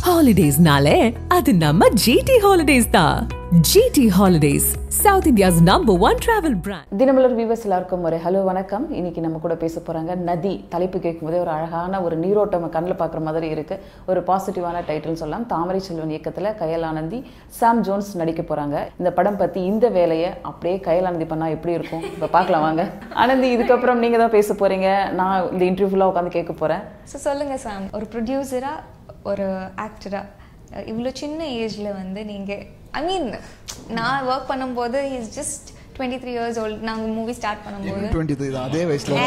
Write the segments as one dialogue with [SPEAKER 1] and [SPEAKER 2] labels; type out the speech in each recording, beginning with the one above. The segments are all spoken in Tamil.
[SPEAKER 1] ஹாலிடேஸ்னாலே அது நம்ம ஜிடி ஹாலிடேஸ் தான் GT holidays south India's number one travel brand
[SPEAKER 2] Dinamalar viewers எல்லாருக்கும் ஒரு ஹலோ வணக்கம் இன்னைக்கு நம்ம கூட பேச போறாங்க நதி தலைப்பு கேட்கும் போதே ஒரு அழகான ஒரு நீரோட்டம் கண்ணில் பார்க்குற மாதிரி இருக்கு ஒரு பாசிட்டிவான டைட்டில் சொல்லலாம் தாமரை செல்வன் இயக்கத்தில் கயல் ஆனந்தி சாம் ஜோன்ஸ் நடிக்க போறாங்க இந்த படம் பத்தி இந்த வேலையை அப்படியே கயல் ஆனந்தி பண்ணா எப்படி இருக்கும் இப்போ பார்க்கலாம் வாங்க ஆனந்தி இதுக்கப்புறம் நீங்க தான் பேச போறீங்க நான் இந்த இன்டர்வியூலாம் உட்காந்து கேட்க போறேன்
[SPEAKER 3] ஸோ சொல்லுங்கள் சாம் ஒரு ப்ரொடியூசராக ஒரு ஆக்டராக இவ்வளோ சின்ன ஏஜில் வந்து நீங்கள் ஐ மீன் நான் ஒர்க் பண்ணும்போது is just twenty three years old நாங்கள் மூவி ஸ்டார்ட் பண்ணும்போது
[SPEAKER 4] டுவெண்ட்டி த்ரீ தான் அதே வயசுல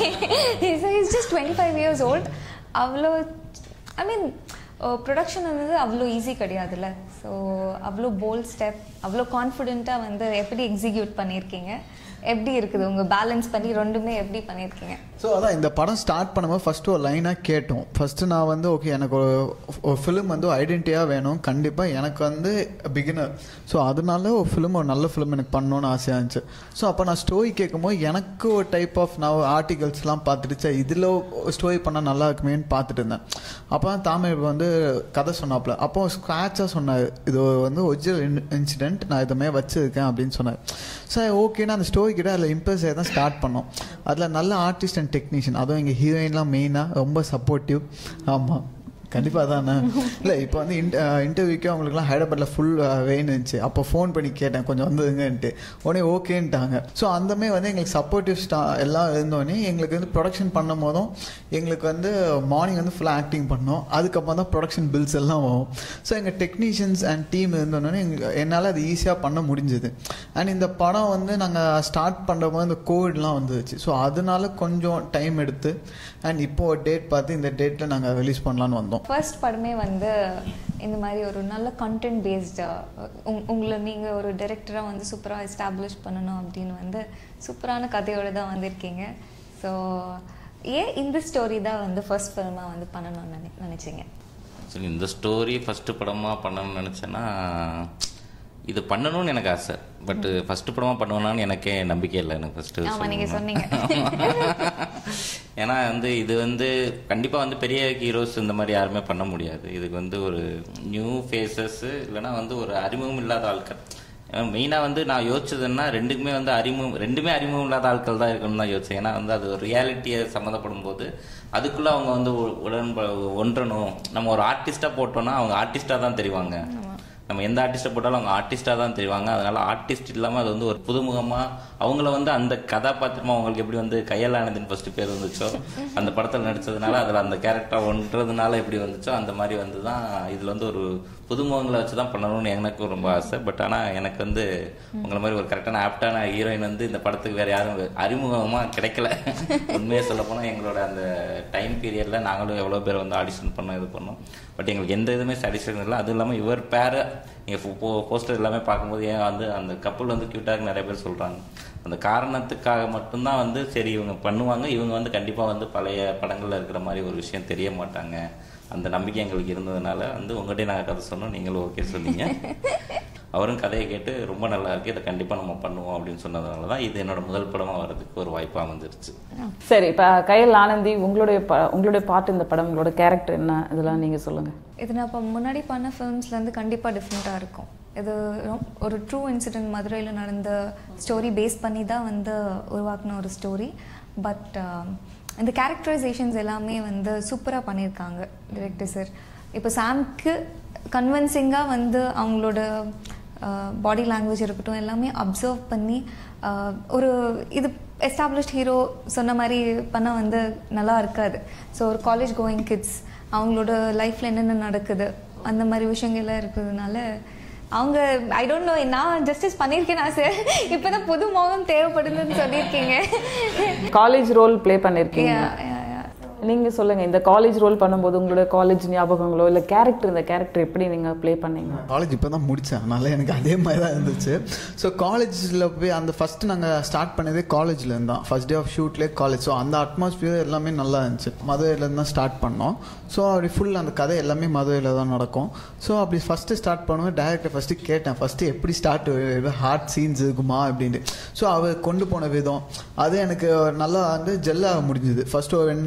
[SPEAKER 3] is just twenty five years old அவ்வளோ ஐ மீன் ப்ரொடக்ஷன் வந்து அவ்வளோ ஈஸி கிடையாதுல்ல ஸோ அவ்வளோ போல்ட் ஸ்டெப் அவ்வளோ கான்ஃபிடென்ட்டாக வந்து எப்படி எக்ஸிக்யூட் பண்ணியிருக்கீங்க எப்படி இருக்குது உங்கள் பேலன்ஸ் பண்ணி ரெண்டுமே எப்படி பண்ணியிருக்கீங்க
[SPEAKER 4] ஸோ அதான் இந்த படம் ஸ்டார்ட் பண்ணும்போது ஃபஸ்ட்டு ஒரு லைனாக கேட்டோம் ஃபஸ்ட்டு நான் வந்து ஓகே எனக்கு ஒரு ஒரு ஃபிலிம் வந்து ஐடென்டிட்டியாக வேணும் கண்டிப்பாக எனக்கு வந்து பிகினர் ஸோ அதனால ஒரு ஃபிலிம் ஒரு நல்ல ஃபிலிம் எனக்கு பண்ணணும்னு ஆசையாக இருந்துச்சு ஸோ அப்போ நான் ஸ்டோரி கேட்கும்போது எனக்கு ஒரு டைப் ஆஃப் நான் ஆர்டிகல்ஸ்லாம் பார்த்துட்டு சரி இதில் ஸ்டோரி பண்ணால் நல்லா இருக்குமேன்னு பார்த்துட்டு இருந்தேன் அப்போ தான் தாமிர வந்து கதை சொன்னாப்புல அப்போ ஸ்க்ராட்சாக சொன்னார் இது வந்து ஒரிஜினல் இன்சிடென்ட் நான் இதுமே வச்சுருக்கேன் அப்படின்னு சொன்னார் சார் ஓகேன்னா அந்த ஸ்டோரி கிட்ட அதில் இம்ப்ரெஸ் ஆகி தான் ஸ்டார்ட் பண்ணோம் அதில் நல்ல ஆர்டிஸ்ட் அண்ட் டெக்னீஷியன் அதுவும் எங்கள் ஹீரோயின்லாம் மெயினாக ரொம்ப சப்போர்ட்டிவ் ஆமாம் கண்டிப்பாக தானே இல்லை இப்போ வந்து இன்ட இன்டர்வியூக்கு அவங்களுக்குலாம் ஹைதராபாத்தில் ஃபுல் வெயின் இருந்துச்சு அப்போ ஃபோன் பண்ணி கேட்டேன் கொஞ்சம் வந்துருங்கன்ட்டு உடனே ஓகேன்ட்டாங்க ஸோ அந்தமே வந்து எங்களுக்கு சப்போர்ட்டிவ் ஸ்டா எல்லாம் இருந்தோடனே எங்களுக்கு வந்து ப்ரொடக்ஷன் பண்ணும் போதும் எங்களுக்கு வந்து மார்னிங் வந்து ஃபுல்லாக ஆக்டிங் பண்ணோம் அதுக்கப்புறம் தான் ப்ரொடக்ஷன் பில்ஸ் எல்லாம் வரும் ஸோ எங்கள் டெக்னீஷியன்ஸ் அண்ட் டீம் இருந்தோடனே எங்கள் என்னால் அது ஈஸியாக பண்ண முடிஞ்சுது அண்ட் இந்த படம் வந்து நாங்கள் ஸ்டார்ட் பண்ணுறப்போ இந்த கோவிட்லாம் வந்துருச்சு ஸோ அதனால கொஞ்சம் டைம் எடுத்து அண்ட் இப்போ ஒரு டேட் பார்த்து இந்த டேட்டில் நாங்கள் ரிலீஸ் பண்ணலான்னு வந்தோம்
[SPEAKER 3] ஃபர்ஸ்ட் படமே வந்து இந்த மாதிரி ஒரு நல்ல கண்டென்ட் பேஸ்டு உங்களை நீங்கள் ஒரு டைரக்டராக வந்து சூப்பராக எஸ்டாப்ளிஷ் பண்ணணும் அப்படின்னு வந்து சூப்பரான கதையோடு தான் வந்திருக்கீங்க ஸோ ஏன் இந்த ஸ்டோரி தான் வந்து ஃபர்ஸ்ட் ஃபிலிமாக வந்து பண்ணணும்னு நினை நினச்சிங்க
[SPEAKER 5] ஆக்சுவலி இந்த ஸ்டோரி ஃபஸ்ட்டு படமாக பண்ணணும்னு நினச்சேன்னா இது பண்ணணும்னு எனக்கு ஆசை பட் ஃபஸ்ட்டு படமாக பண்ணுவேனான்னு எனக்கே நம்பிக்கை இல்லை எனக்கு ஃபஸ்ட்டு
[SPEAKER 3] ஆமா, நீங்க சொன்னீங்க.
[SPEAKER 5] ஏன்னா வந்து இது வந்து கண்டிப்பாக வந்து பெரிய ஹீரோஸ் இந்த மாதிரி யாருமே பண்ண முடியாது இதுக்கு வந்து ஒரு நியூ ஃபேஸஸ் இல்லைன்னா வந்து ஒரு அறிமுகம் இல்லாத ஆட்கள் மெயினாக வந்து நான் யோசிச்சதுன்னா ரெண்டுக்குமே வந்து அறிமுகம் ரெண்டுமே அறிமுகம் இல்லாத ஆட்கள் தான் இருக்கணும்னு தான் யோசிச்சேன் ஏன்னா வந்து அது ஒரு ரியாலிட்டியை சம்மந்தப்படும் போது அதுக்குள்ளே அவங்க வந்து ஒ- உடன்ப ஒன்றணும் நம்ம ஒரு ஆர்டிஸ்ட்டாக போட்டோம்னா அவங்க ஆர்டிஸ்ட்டாக தான் தெரிவாங்க நம்ம எந்த ஆர்டிஸ்ட்டை போட்டாலும் அவங்க ஆர்டிஸ்டாக தான் தெரிவாங்க அதனால ஆர்டிஸ்ட் இல்லாமல் அது வந்து ஒரு புதுமுகமாக அவங்கள வந்து அந்த கதாபாத்திரமா அவங்களுக்கு எப்படி வந்து கையலானதுன்னு ஃபர்ஸ்ட் பேர் வந்துச்சோ அந்த படத்தில் நடிச்சதுனால அதில் அந்த கேரக்டர் ஒன்றதுனால எப்படி வந்துச்சோ அந்த மாதிரி வந்து தான் இதில் வந்து ஒரு புதுமுகங்களை வச்சு தான் பண்ணணும்னு எனக்கு ரொம்ப ஆசை பட் ஆனால் எனக்கு வந்து உங்களை மாதிரி ஒரு கரெக்டான ஆப்டான ஹீரோயின் வந்து இந்த படத்துக்கு வேற யாரும் அறிமுகமாக கிடைக்கல உண்மையை சொல்ல போனால் எங்களோட அந்த டைம் பீரியடில் நாங்களும் எவ்வளோ பேர் வந்து ஆடிஷன் பண்ணோம் இது பண்ணோம் பட் எங்களுக்கு எந்த இதுவுமே சாட்டிஸ்ஃபேக்ஷன் இல்லை அதுவும் இல்லாமல் இவர் பேரை நீங்கள் போஸ்டர் எல்லாமே பார்க்கும்போது ஏன் வந்து அந்த கப்பல் வந்து க்யூட்டாக நிறைய பேர் சொல்கிறாங்க அந்த காரணத்துக்காக மட்டும்தான் வந்து சரி இவங்க பண்ணுவாங்க இவங்க வந்து கண்டிப்பாக வந்து பழைய படங்களில் இருக்கிற மாதிரி ஒரு விஷயம் தெரிய மாட்டாங்க அந்த நம்பிக்கை எங்களுக்கு இருந்ததுனால வந்து உங்கள்கிட்ட நாங்கள் கதை சொன்னோம் நீங்களும் ஓகே சொன்னீங்க அவரும் கதையை கேட்டு ரொம்ப நல்லா இருக்கு இதை கண்டிப்பாக நம்ம பண்ணுவோம் அப்படின்னு சொன்னதுனால தான் இது என்னோட முதல் படமாக வர்றதுக்கு ஒரு வாய்ப்பாக வந்துருச்சு
[SPEAKER 2] சரி இப்போ கயல் ஆனந்தி உங்களுடைய ப உங்களுடைய பாட்டு இந்த படம் உங்களோட கேரக்டர் என்ன இதெல்லாம் நீங்கள் சொல்லுங்கள்
[SPEAKER 3] இது நான் இப்போ முன்னாடி பண்ண ஃபிலிம்ஸ்லேருந்து கண்டிப்பாக டிஃப்ரெண்ட்டாக இருக்கும் இது ரொ- ஒரு ட்ரூ இன்சிடென்ட் மதுரையில் நடந்த ஸ்டோரி பேஸ் பண்ணி தான் வந்து உருவாக்கின ஒரு ஸ்டோரி பட் இந்த கேரக்டரைசேஷன்ஸ் எல்லாமே வந்து சூப்பராக பண்ணியிருக்காங்க டிரெக்டர் சார் இப்போ சாம்க்கு கன்வின்சிங்காக வந்து அவங்களோட பாடி லாங்குவேஜ் இருக்கட்டும் எல்லாமே அப்சர்வ் பண்ணி ஆஹ், ஒரு இது எஸ்டாப்ளிஷ்ட் ஹீரோ சொன்ன மாதிரி பண்ண வந்து நல்லா இருக்காது ஸோ ஒரு காலேஜ் கோயிங் கிட்ஸ் அவங்களோட லைஃப்பில் என்னென்ன நடக்குது அந்த மாதிரி விஷயங்கள்லாம் இருக்கிறதுனால அவங்க ஐ டோன்ட் நோ நான் ஜஸ்டிஸ் பண்ணியிருக்கேன் ஆசை இப்போ தான் புது மோகம் தேவைப்படுதுன்னு சொல்லியிருக்கீங்க
[SPEAKER 2] காலேஜ் ரோல் ப்ளே பண்ணியிருக்கீங்க
[SPEAKER 3] Yeah, yeah, yeah.
[SPEAKER 2] நீங்கள் சொல்லுங்கள் இந்த காலேஜ் ரோல் பண்ணும்போது உங்களோட காலேஜ் ஞாபகங்களோ இல்லை கேரக்டர் இந்த கேரக்டர் எப்படி நீங்கள் ப்ளே பண்ணீங்க
[SPEAKER 4] காலேஜ் இப்போ தான் முடித்தேன் அதனால எனக்கு அதே மாதிரி தான் இருந்துச்சு ஸோ காலேஜில் போய் அந்த ஃபஸ்ட்டு நாங்கள் ஸ்டார்ட் பண்ணதே காலேஜில் இருந்தான் ஃபஸ்ட் டே ஆஃப் ஷூட்லேயே காலேஜ் ஸோ அந்த அட்மாஸ்பியர் எல்லாமே நல்லா இருந்துச்சு மதுரையிலேருந்து தான் ஸ்டார்ட் பண்ணோம் ஸோ அப்படி ஃபுல் அந்த கதை எல்லாமே மதுரையில் தான் நடக்கும் ஸோ அப்படி ஃபஸ்ட்டு ஸ்டார்ட் பண்ணுவோம் டேரக்டர் ஃபஸ்ட்டு கேட்டேன் ஃபஸ்ட்டு எப்படி ஸ்டார்ட் ஹார்ட் சீன்ஸ் இருக்குமா அப்படின்ட்டு ஸோ அவர் கொண்டு போன விதம் அது எனக்கு நல்லா வந்து ஜெல்லாக முடிஞ்சுது ஃபஸ்ட்டு ஒரு ரெண்டு நாள்லாம் வந்து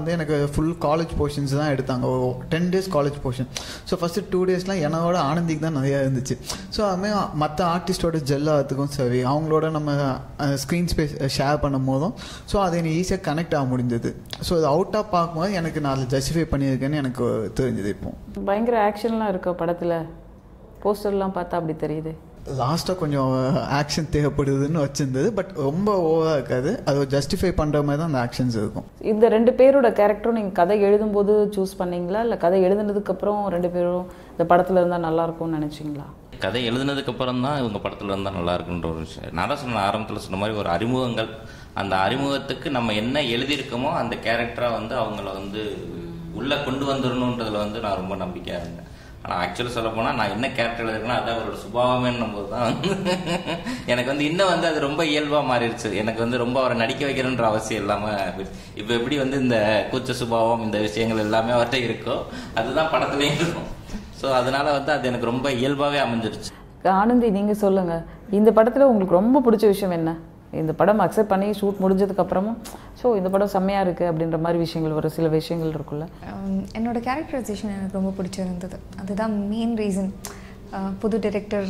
[SPEAKER 4] வந்து எனக்கு ஃபுல் காலேஜ் போர்ஷன்ஸ் தான் எடுத்தாங்க ten days college portion so first two டேஸ்லாம் என்னோட ஆனந்திக்கு தான் நிறையா இருந்துச்சு ஸோ அதுமாதிரி மற்ற ஆர்டிஸ்டோட ஜெல் ஆகிறதுக்கும் சரி அவங்களோட நம்ம ஸ்க்ரீன் ஸ்பேஸ் ஷேர் பண்ணும் போதும் ஸோ அது எனக்கு ஈஸியாக கனெக்ட் ஆக முடிஞ்சது ஸோ இது அவுட்டாக பார்க்கும்போது எனக்கு நான் அதில் ஜஸ்டிஃபை பண்ணியிருக்கேன்னு எனக்கு தெரிஞ்சது இப்போ
[SPEAKER 2] பயங்கர ஆக்ஷன்லாம் இருக்கோ படத்தில் போஸ்டர்லாம் பார்த்தா அப்படி தெரியுது
[SPEAKER 4] லாஸ்ட்டாக கொஞ்சம் ஆக்ஷன் தேவைப்படுதுன்னு வச்சிருந்தது பட் ரொம்ப ஓவராக இருக்காது அதை ஜஸ்டிஃபை பண்ணுற மாதிரி தான் அந்த ஆக்ஷன்ஸ் இருக்கும்
[SPEAKER 2] இந்த ரெண்டு பேரோட கேரக்டரும் நீங்கள் கதை எழுதும்போது சூஸ் பண்ணீங்களா இல்லை கதை எழுதுனதுக்கப்புறம் ரெண்டு பேரும் இந்த படத்தில் இருந்தால் நல்லா இருக்கும்னு நினச்சிங்களா
[SPEAKER 5] கதை எழுதுனதுக்கு அப்புறம் தான் இவங்க படத்தில் இருந்தால் நல்லா இருக்குன்ற ஒரு விஷயம் நான் தான் சொன்ன ஆரம்பத்தில் சொன்ன மாதிரி ஒரு அறிமுகங்கள் அந்த அறிமுகத்துக்கு நம்ம என்ன எழுதியிருக்கோமோ அந்த கேரக்டராக வந்து அவங்கள வந்து உள்ளே கொண்டு வந்துடணுன்றதுல வந்து நான் ரொம்ப நம்பிக்கையாக இருந்தேன் ஆனால் ஆக்சுவலாக சொல்ல போனால் நான் என்ன கேரக்டர் எழுதுறேன்னா அது அவரோட சுபாவமேன்னும் போது தான் வந்து எனக்கு வந்து இன்னும் வந்து அது ரொம்ப இயல்பாக மாறிடுச்சு எனக்கு வந்து ரொம்ப அவரை நடிக்க வைக்கணுன்ற அவசியம் இல்லாமல் இப்போ எப்படி வந்து இந்த கூச்ச சுபாவம் இந்த விஷயங்கள் எல்லாமே அவர்கிட்ட இருக்கோ அதுதான் படத்துலேயும் இருக்கும் ஸோ அதனால வந்து அது எனக்கு ரொம்ப இயல்பாகவே அமைஞ்சிருச்சு
[SPEAKER 2] ஆனந்தி நீங்கள் சொல்லுங்கள் இந்த படத்தில் உங்களுக்கு ரொம்ப பிடிச்ச விஷயம் என்ன இந்த படம் அக்செப்ட் பண்ணி ஷூட் முடிஞ்சதுக்கு அப்புறமும் ஸோ இந்த படம் செம்மையாக இருக்குது அப்படின்ற மாதிரி விஷயங்கள் ஒரு சில விஷயங்கள் இருக்குல்ல
[SPEAKER 3] Um, என்னோட கேரக்டரைசேஷன் எனக்கு ரொம்ப பிடிச்சிருந்தது அதுதான் மெயின் ரீசன் புது டைரக்டர்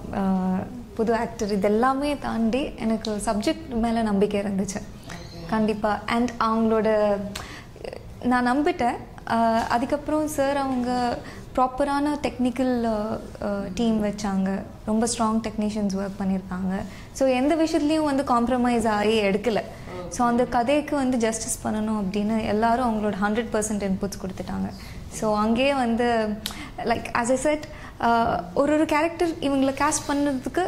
[SPEAKER 3] புது ஆக்டர் இதெல்லாமே தாண்டி எனக்கு சப்ஜெக்ட் மேலே நம்பிக்கை இருந்துச்சு கண்டிப்பாக அண்ட் அவங்களோட நான் நம்பிட்டேன் Uh, அதுக்கப்புறம் சார் அவங்க ப்ராப்பரான டெக்னிக்கல் டீம் வச்சாங்க ரொம்ப ஸ்ட்ராங் டெக்னீஷியன்ஸ் ஒர்க் பண்ணியிருக்காங்க ஸோ எந்த விஷயத்துலையும் வந்து காம்ப்ரமைஸ் ஆகி எடுக்கலை ஸோ அந்த கதைக்கு வந்து ஜஸ்டிஸ் பண்ணணும் அப்படின்னு எல்லாரும் அவங்களோட ஹண்ட்ரட் பர்சன்ட் இன்புட்ஸ் கொடுத்துட்டாங்க ஸோ அங்கேயே வந்து லைக் ஆஸ் எ செட் ஒரு ஒரு கேரக்டர் இவங்களை கேஸ்ட் பண்ணுறதுக்கு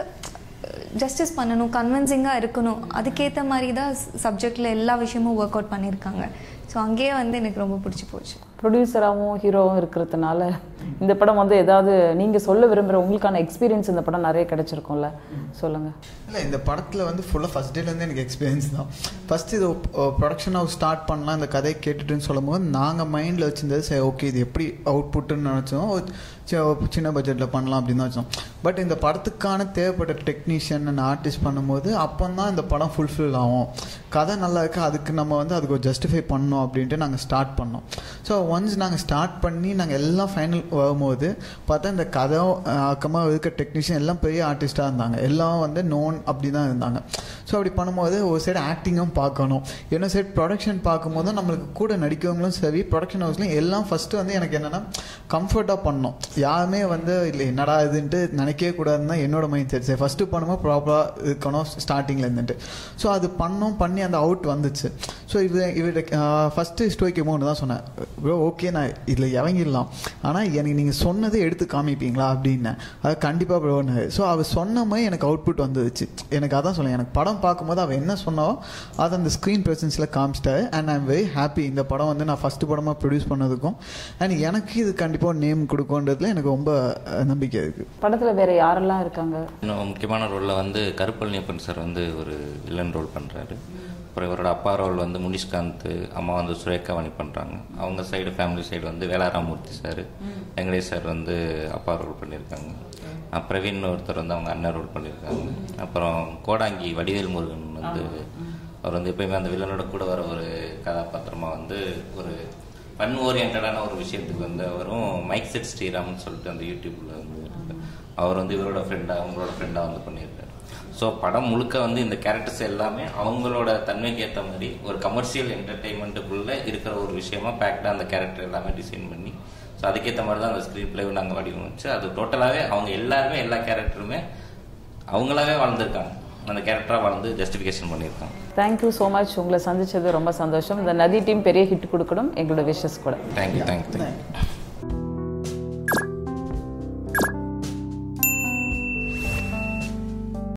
[SPEAKER 3] ஜஸ்டிஸ் பண்ணணும் கன்வின்சிங்காக இருக்கணும் அதுக்கேற்ற மாதிரி தான் சப்ஜெக்டில் எல்லா விஷயமும் ஒர்க் அவுட் பண்ணியிருக்காங்க ஸோ அங்கேயே வந்து எனக்கு ரொம்ப பிடிச்சி போச்சு
[SPEAKER 2] ப்ரொடியூசராகவும் ஹீரோவும் இருக்கிறதுனால இந்த படம் வந்து ஏதாவது நீங்கள் சொல்ல விரும்புகிற உங்களுக்கான எக்ஸ்பீரியன்ஸ் இந்த படம் நிறைய கிடைச்சிருக்கும்ல சொல்லுங்கள்
[SPEAKER 4] இல்லை இந்த படத்தில் வந்து ஃபுல்லாக ஃபஸ்ட் டேலேருந்து எனக்கு எக்ஸ்பீரியன்ஸ் தான் ஃபஸ்ட் இது ப்ரொடக்ஷன் ஹவுஸ் ஸ்டார்ட் பண்ணலாம் இந்த கதையை கேட்டுட்டுன்னு சொல்லும்போது நாங்கள் மைண்டில் வச்சிருந்தது சரி ஓகே இது எப்படி அவுட்புட்டுன்னு நினச்சோம் ஒரு சி- ஒரு சின்ன பட்ஜெட்டில் பண்ணலாம் அப்படின்னு தான் வச்சோம் பட் இந்த படத்துக்கான தேவைப்பட்ட டெக்னீஷியன் அண்ட் ஆர்டிஸ்ட் பண்ணும்போது அப்போ தான் இந்த படம் ஃபுல்ஃபில் ஆகும் கதை நல்லா இருக்கு அதுக்கு நம்ம வந்து அதுக்கு ஒரு ஜஸ்டிஃபை பண்ணோம் அப்படின்ட்டு நாங்கள் ஸ்டார்ட் பண்ணோம் ஸோ ஒன்ஸ் நாங்கள் ஸ்டார்ட் பண்ணி நாங்கள் எல்லாம் ஃபைனல் வரும்போது பார்த்தா இந்த கதை அக்கமாக இருக்க டெக்னீஷியன் எல்லாம் பெரிய ஆர்டிஸ்ட்டாக இருந்தாங்க எல்லாம் வந்து நோன் அப்படி தான் இருந்தாங்க ஸோ அப்படி பண்ணும்போது ஒரு சைடு ஆக்டிங்கும் பார்க்கணும் இன்னொரு சைடு ப்ரொடக்ஷன் பார்க்கும்போது நம்மளுக்கு கூட நடிக்கிறவங்களும் சரி ப்ரொடக்ஷன் ஹவுஸ்லையும் எல்லாம் ஃபஸ்ட்டு வந்து எனக்கு என்னென்னா கம்ஃபர்ட்டாக பண்ணோம் யாருமே வந்து இல்லை என்னடா இதுன்ட்டு நினைக்கவே கூடாதுன்னு தான் என்னோட மைண்ட் செட் சரி ஃபஸ்ட்டு பண்ணும்போது ப்ராப்பராக இருக்கணும் ஸ்டார்டிங்கில் இருந்துட்டு ஸோ அது பண்ணோம் பண்ணி அந்த அவுட் வந்துச்சு ஸோ இது இவட ஃபஸ்ட்டு ஸ்டோய்க்கு மூணு தான் சொன்னேன் ப்ரோ ஓகே நான் இதில் இறங்கிடலாம் ஆனால் எனக்கு நீங்கள் சொன்னதை எடுத்து காமிப்பீங்களா அப்படின்னேன் அது கண்டிப்பாக ப்ரோன்னு ஸோ அவள் சொன்ன மாதிரி எனக்கு அவுட்புட் வந்துச்சு எனக்கு அதான் சொல்லேன் எனக்கு படம் பார்க்கும்போது அவள் என்ன சொன்னாவோ அதை அந்த ஸ்க்ரீன் ப்ரெசன்ஸில் காமிச்சிட்டாரு அண்ட் ஐம் வெரி ஹாப்பி இந்த படம் வந்து நான் ஃபஸ்ட்டு படமாக ப்ரொடியூஸ் பண்ணதுக்கும் அண்ட் எனக்கு இது கண்டிப்பாக நேம் கொடுக்குன்றதுல எனக்கு ரொம்ப அஹ், நம்பிக்கை இருக்குது
[SPEAKER 2] படத்தில் வேறு யாரெல்லாம் இருக்காங்க
[SPEAKER 5] இன்னும் முக்கியமான ரோலில் வந்து கருப்பழனியப்பன் சார் வந்து ஒரு வில்லன் ரோல் பண்ணுறாரு அப்புறம் இவரோட அப்பா ரோல் வந்து முனிஷ்காந்த் அம்மா வந்து சுரேகாவணி பண்ணுறாங்க அவங்க சைடு ஃபேமிலி சைடு வந்து வேளாராமூர்த்தி சார் வெங்கடேஷ் சார் வந்து அப்பா ரோல் பண்ணியிருக்காங்க அஹ் பிரவீன் ஒருத்தர் வந்து அவங்க அண்ணன் ரோல் பண்ணியிருக்காங்க அப்புறம் கோடாங்கி வடிவேல் முருகன் வந்து அவர் வந்து எப்பயுமே அந்த வில்லனோட கூட வர ஒரு கதாபாத்திரமா வந்து ஒரு ஃபன் ஓரியன்டான ஒரு விஷயத்துக்கு வந்து அவரும் மைக் செட் ஸ்ரீராம்னு சொல்லிட்டு அந்த யூடியூப்ல வந்து இருக்காரு. அவர் வந்து இவரோட ஃப்ரெண்டாக அவங்களோட ஃப்ரெண்டாக வந்து பண்ணியிருக்காரு ஸோ படம் முழுக்க வந்து இந்த கேரக்டர்ஸ் எல்லாமே அவங்களோட தன்மைக்கு ஏற்ற மாதிரி ஒரு கமர்ஷியல் என்டர்டெயின்மெண்ட்டுக்குள்ளே இருக்கிற ஒரு விஷயமா பேக்டாக அந்த கேரக்டர் எல்லாமே டிசைன் பண்ணி ஸோ அதுக்கேற்ற மாதிரி தான் அந்த ஸ்க்ரீன் பிளேவை நாங்கள் வடிவமைச்சு அது டோட்டலாகவே அவங்க எல்லாருமே எல்லா கேரக்டருமே அவங்களாவே வாழ்ந்திருக்காங்க அந்த கேரக்டராக வாழ்ந்து ஜஸ்டிஃபிகேஷன் பண்ணியிருக்காங்க
[SPEAKER 2] தேங்க்யூ ஸோ மச் உங்களை சந்திச்சது ரொம்ப சந்தோஷம் இந்த நதி டீம் பெரிய ஹிட் கொடுக்கணும் எங்களோட விஷஸ் கூட
[SPEAKER 5] தேங்க்யூ தேங்க்யூ